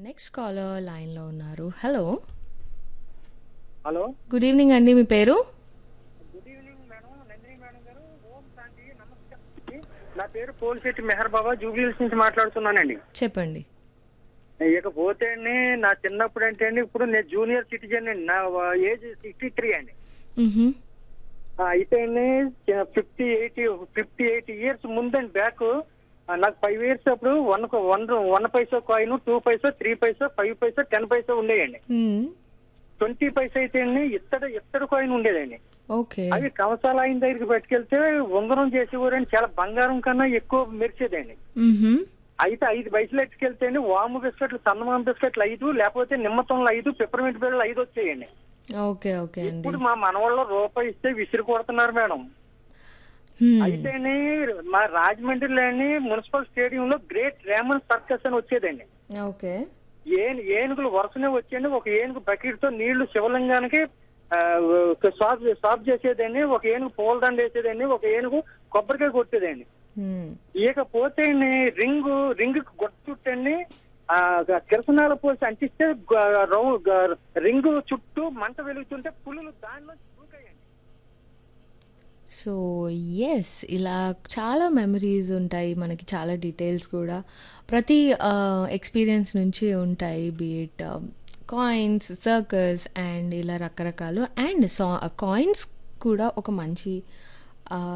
Next caller లైన్లో ఉన్నారు hello hello good evening అండి మీ పేరు good evening madam Nandini madam గారు ఓం శాంతి నమస్కారం నా పేరు పోలిశెట్టి మెహర్ బాబా జూబ్లీహిల్స్ నుంచి మాట్లాడుతున్నానండి చెప్పండి ఇకపోతే అండి నా చిన్నప్పుడు అంటే అండి ఇప్పుడు నేను జూనియర్ సిటిజన్ అండి నా ఏజ్ సిక్స్టీ త్రీ అండి మ్హూ. ఆ, అయితే అండి fifty eight fifty eight years ముందండి బ్యాక్ నాకు ఫైవ్ ఇయర్స్ అప్పుడు one one one paisa coin two paisa three paisa five paisa ten paisa ఉండేయండి మ్, ట్వంటీ పైసా అయితే అండి ఇత్తడి ఇత్తడి కాయిన్ ఉండేదండి ఓకే అవి కవసాల ఆయన దగ్గరికి పట్టుకెళ్తే ఉంగరం చేసేవారండి చాలా బంగారం కన్నా ఎక్కువ మెరిచేదండి మ్హూ. అయితే ఐదు పైసలు ఎట్టుకెళ్తే వాము బిస్కెట్లు చందమామ బిస్కెట్లు ఐదు లేకపోతే నిమ్మతంలో ఐదు పిప్పర్మెంట్ బిళ్ళలు ఐదు వచ్చాయండి ఓకే ఓకే అండి ఇప్పుడు మా మనవాళ్ళ రూపాయి ఇస్తే విసిరి కొడుతున్నారు మేడం మ్, అయితేనే మా రాజమండ్రిలోని మున్సిపల్ స్టేడియం లో గ్రేట్ రేమన్ సర్కస్ అని వచ్చేదండి ఓకే ఏను ఏనుగులు వరుసనే వచ్చేయండి ఒక ఏనుగు బకెట్ తో నీళ్లు శివలింగానికి ఆ, ఒక సాఫ్ సాఫ్ చేసేదండి ఒక ఏనుగు పూలదండ వేసేదండి ఒక ఏనుగు కొబ్బరికాయ కొట్టేదండి మ్, ఇకపోతే రింగు రింగ్ గొట్ట చుట్టండి ఆ కిరసనాల పోసి అంటిస్తే గ- రౌ గ- రింగు చుట్టూ మంట వెలుగుతుంటే పులులు దానిలో దూకాయండి సో ఎస్ ఇలా చాలా మెమరీస్ ఉంటాయి మనకి చాలా డీటెయిల్స్ కూడా ప్రతి ఎక్స్పీరియన్స్ నుంచి ఉంటాయి బీట్ కాయిన్స్ సర్కస్ అండ్ ఇలా రకరకాలు అండ్ సా కాయిన్స్ కూడా ఒక మంచి